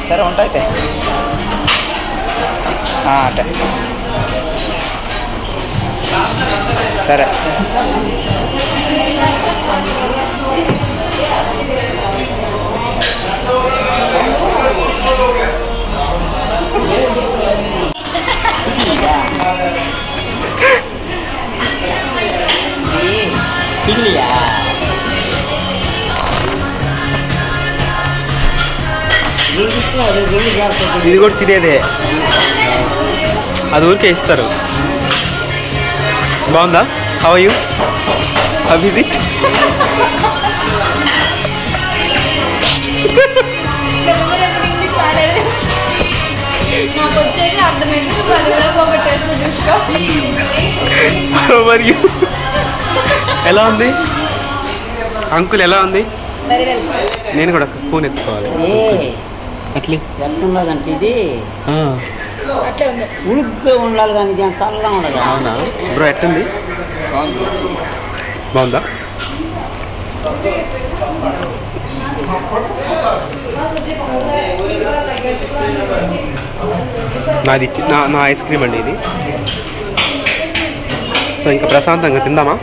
సరే ఉంటాయి అయితే. ఆ, అటే సరే పిల్లియా ఇది కూడా తినేదే అది ఊరికే ఇస్తారు బాగుందా how you how is it English మాట్లాడేది నాకు వచ్చేది అర్థమైంది నువ్వు అది కూడా పోగొట్టేసి చూసుకో మరియు ఎలా ఉంది అంకుల్ ఎలా ఉంది వెరీ వెల్ నేను కూడా ఒక స్పూన్ ఎత్తుకోవాలి ఏ అట్లీ ఎట్లున్నదంటే ఇది ఆ, అట్లే ఉంది ఉడుగ్గా ఉండాలి కానీ ఇది అంత చల్లగా ఉండదు అవునా బ్రో ఎట్టుంది బాగుందా నాది ఇచ్చి- నా నా ఐస్ క్రీమ్ అండి ఇది సో ఇంకా ప్రశాంతంగా తిందామా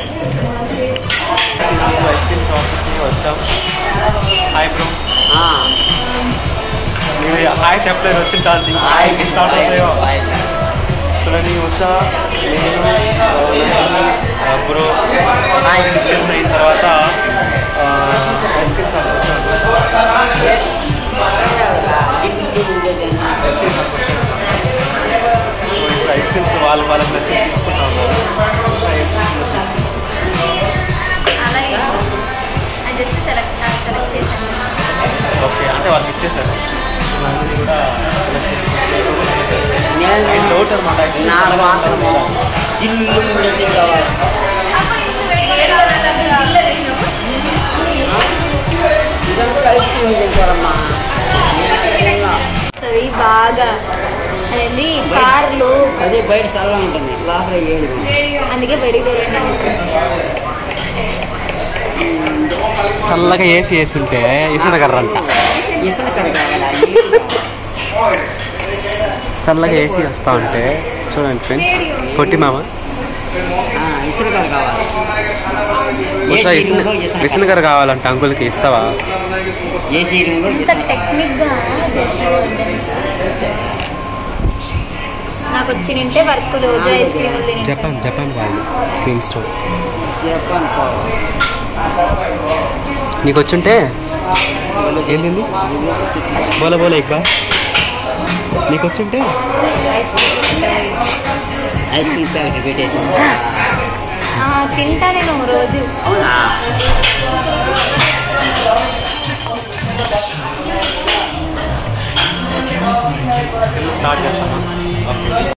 ఐస్ క్రీమ్ షాప్కి వచ్చాం హాయ్ బ్రో ఆ, మీరు హాయ్ చెప్పలేదు వచ్చింటాను హాయ్. స్టార్ట్ అవుతాయో చూడండి ఉషా నేను ఆ, బ్రో హాయ్ డిస్కషన్ అయిన తర్వాత ఆ, ఐస్ క్రీమ్ షాప్ వచ్చాను గిన్నెలు ఉండేది అన్న. ఐస్ క్రీమ్ షాప్ వచ్చాను సో ఇప్పుడు ఐస్ క్రీమ్స్ వాళ్ళ వాళ్ళకి నచ్చి తీసుకుంటా ఉన్నారు అలాగే జస్ట్ సెలెక్ట్ సెలెక్ట్ చేశాను ఓకే అంటే వాళ్ళకి ఇచ్చేసారు అందరినీ కూడా select చేసుకున్నారు. నేను నేను డౌట్ అనమాట ఐస్ క్రీమ్ నాకు చాలా మాత్రము జిల్లు ఉండేది కావాలి ఇదంతా ఐస్ క్రీమ్ తింటారమ్మా అవి బాగా అనేది కార్లు అదే బయట చల్లగా ఉంటుంది లోపల ఏడు అందుకే బయటికి తిరగండి చల్లగా ఏసీ వేసి ఉంటే ఇసునగర్ర అంట ఇసుక కరగాలి చల్లగా ఏసీ వస్తా ఉంటే చూడండి ఫ్రెండ్స్ కొట్టి మామ ఇసుక కావాలి ఉషా ఇసున విసునగర్ కావాలంట అంకుల్కి ఇస్తావా ఏసీ రూమ్లో ఇంత టెక్నిక్ గా చేసి నాకు వచ్చి నింటే వర్క్ రోజు ఐస్ క్రీమ్ జపాన్ జపాన్ వాళ్ళు క్రీమ్ స్టోర్ జపాన్ పోవాలి నీకు వచ్చుంటే ఏంటింది బోల బోల ఇక్బా నీకు వచ్చుంటే ice cream ice cream packet పెట్టేసి తింటా నేను రోజు అవునా స్టార్ట్ చేస్తామా ఓకే